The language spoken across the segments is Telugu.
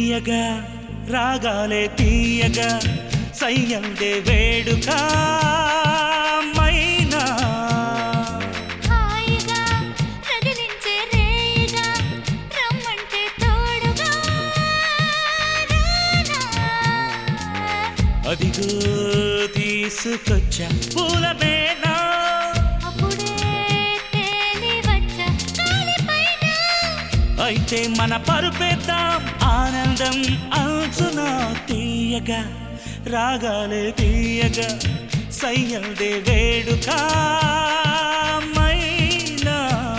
తీయగా రాగాలే తీయగా సయ్యందే వేడుక మైనా హాయిగా రగిలించే రేయిగా రమ్మంటే తోడుగా రానా అదిగో తీసుకొచ్చా పూలమేనా అప్పుడే తేలి వచ్చా గాలిపైన అయితే మన పరుపేద్దాం ఆనందం అంచున తీయగా రాగాలే తీయగా సయ్యందే వేడుక మైనా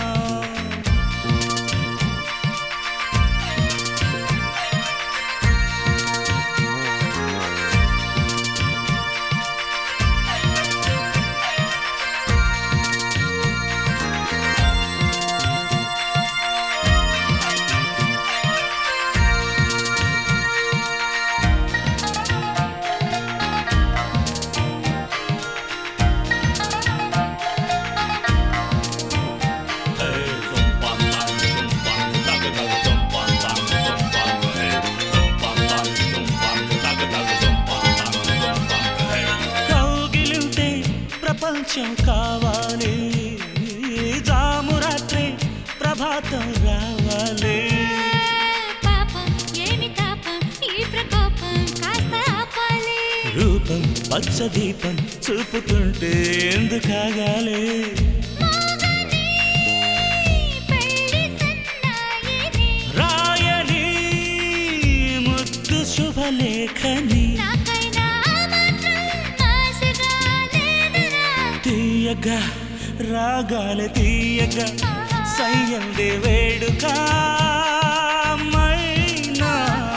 కౌగిలింటే ప్రపంచం కావాలి జాము రాత్రి ప్రభాతం రావాలి పాపం ఏమి తాపం ఈ ప్రకోపం కాస్త ఆపాలి రూపం పచ్చ దీపం చూపుతుంటే ఎందుకాగాలి మోగని పెళ్లి సన్నాయిని రాయని ముద్దు శుభలేఖని నాకైనా మాత్రం ఆశగా లేదురా తీయగా రాగాల తీయగా సయ్యందే వేడుక మైనా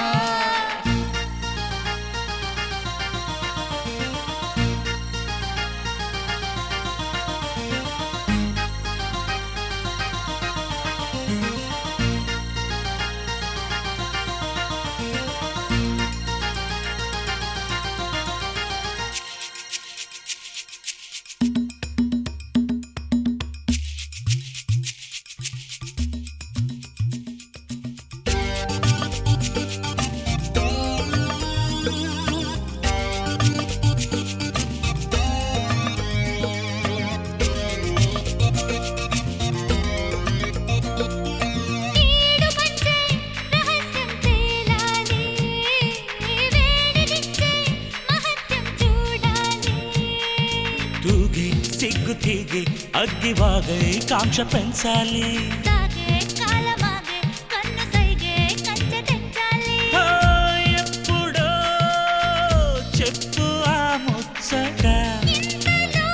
నీడు పంచే రహస్యం తేలాలి వేడినిచ్చే మహత్యం చూడాలి తూగి సిగ్గు తీగి అగ్గి వాగై కాంక్ష పెంచాలి సాగే కాలమాగే కన్ను సైగే కంచె తెచ్చాలి ఓ, ఎప్పుడో చెప్పు ఆ ముచ్చట ఇంతలో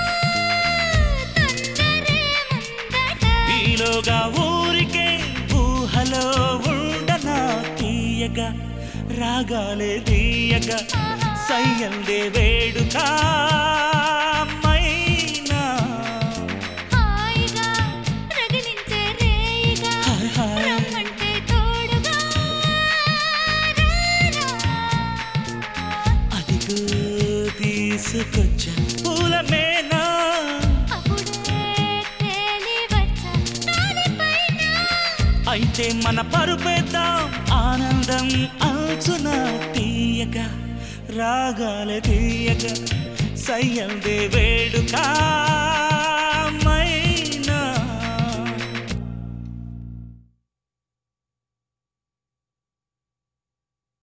తొందరే ముందట ఈలోగా ఊరికే ఊహలో ఉండనా తీయగా రాగాలే తీయగా సయ్యందే వేడుక మైనా హాయిగా రగిలించే రేయిగా హాయ్ హాయ్. రమ్మంటే తోడుగా రానా అదిగో తీసుకొచ్చా పూలమేనా అప్పుడే తేలి వచ్చా గాలిపైన అయితే మన పరుపేద్దాం ఆనందం అంచున తీయగా రాగాల తీయగా సయ్యందే వేడుక